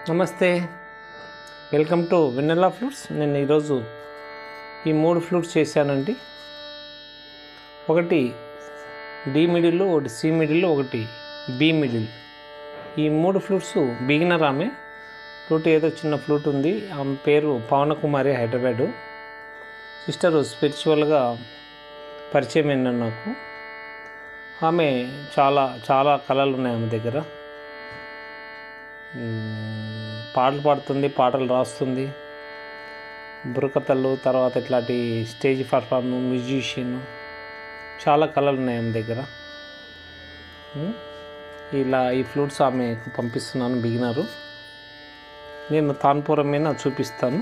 నమస్తే welcome to vanilla flutes నేను ఈరోజు ఈ మూడు ఫ్లూట్స్ చేశానండి ఒకటి డి మిడిల్ ఒకటి సి మిడిల్ ఒకటి బి మిడిల్ ఈ మూడు ఫ్లూట్స్ బిగినర్ ఆమె ఫ్లూట్ ఏదో చిన్న ఫ్లూట్ ఉంది ఆమె పేరు పవన కుమారి హైదరాబాదు సిస్టరు స్పిరిచువల్గా పరిచయం అయిన నాకు ఆమె చాలా చాలా కళలు ఉన్నాయి ఆమె దగ్గర మ్మ్, పాటలు పాడుతుంది పాటలు రాస్తుంది బుర్రకథలు తర్వాత ఇట్లాంటి స్టేజ్ పర్ఫార్మ్ మ్యూజిషియన్ చాలా కళలు ఉన్నాయి ఆమె దగ్గర మ్మ్. ఇలా ఈ ఫ్లూట్స్ ఆమెకు పంపిస్తున్నాను బిగినారు నేను తాన్పురం మీద చూపిస్తాను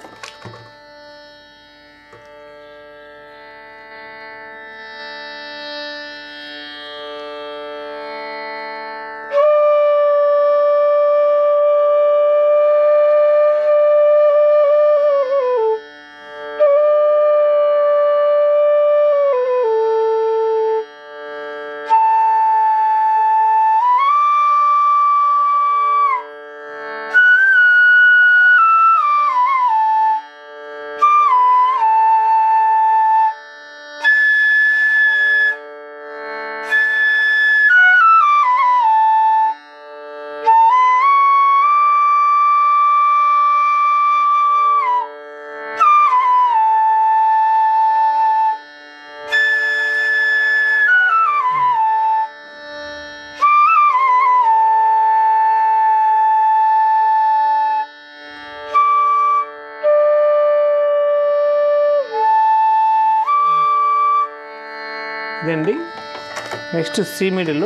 ఇదండి నెక్స్ట్ సి మిడిల్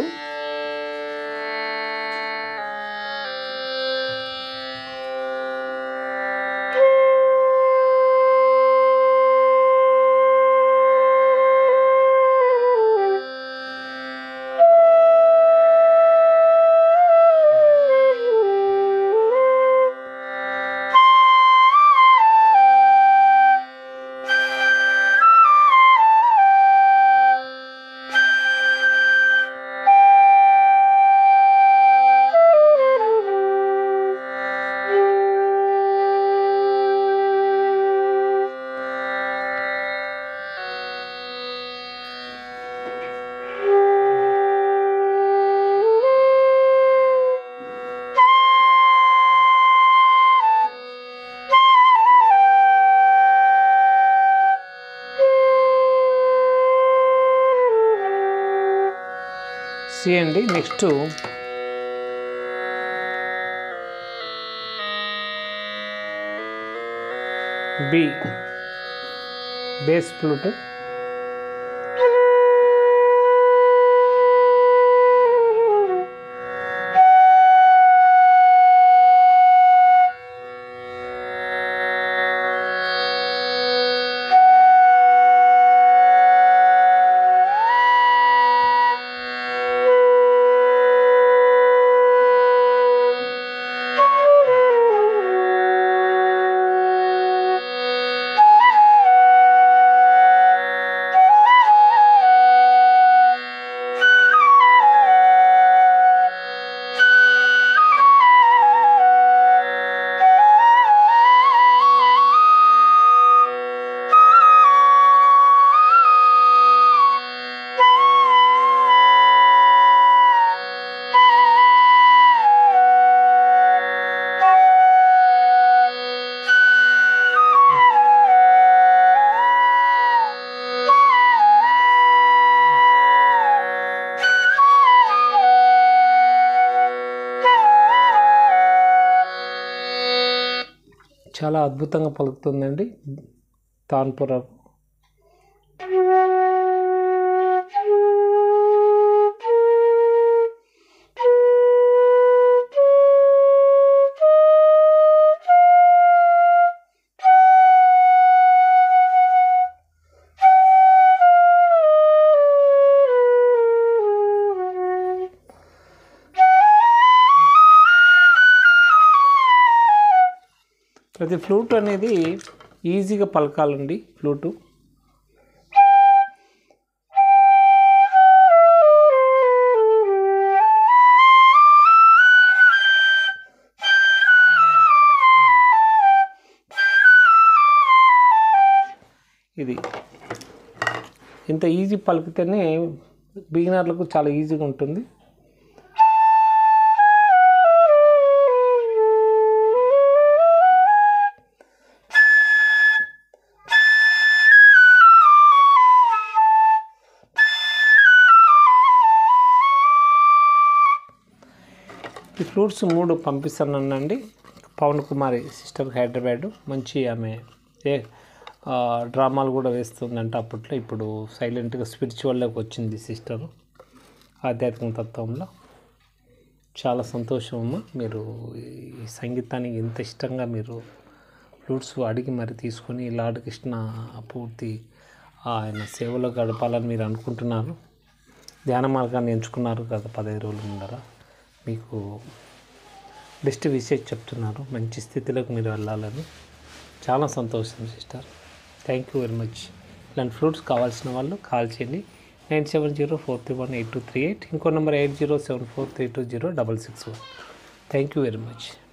సి అండి నెక్స్ట్ బి బేస్ ఫ్లూట్ చాలా అద్భుతంగా పలుకుతుందండి తాన్పుర ప్రతి ఫ్లూట్ అనేది ఈజీగా పలకాలండి ఫ్లూటు ఇది ఇంత ఈజీ పలికితేనే బిగినర్లకు చాలా ఈజీగా ఉంటుంది ఈ ఫ్రూట్స్ మూడు పంపిస్తానండి పవన్ కుమారి సిస్టర్ హైదరాబాద్ మంచి ఆమె ఏ ఆ, డ్రామాలు కూడా వేస్తుందంట అప్పట్లో ఇప్పుడు సైలెంట్గా స్పిరిచువల్లోకి వచ్చింది సిస్టర్ ఆధ్యాత్మిక తత్వంలో చాలా సంతోషం అమ్మ మీరు ఈ సంగీతానికి ఇంత ఇష్టంగా మీరు ఫ్లూట్స్ అడిగి మరి తీసుకొని లార్డ్ కృష్ణ పూర్తి ఆయన సేవలో గడపాలని మీరు అనుకుంటున్నారు ధ్యాన మార్గాన్ని ఎంచుకున్నారు గత పదహైదు రోజుల ముందర మీకు బెస్ట్ విషయం చెప్తున్నారు మంచి స్థితిలోకి మీరు వెళ్ళాలని చాలా సంతోషం sister thank you very much ఇలాంటి ఫ్రూట్స్ కావాల్సిన వాళ్ళు కాల్ చేయండి nine seven zero four three one eight two three eight ఇంకో number eight zero seven four three two zero double six one thank you very much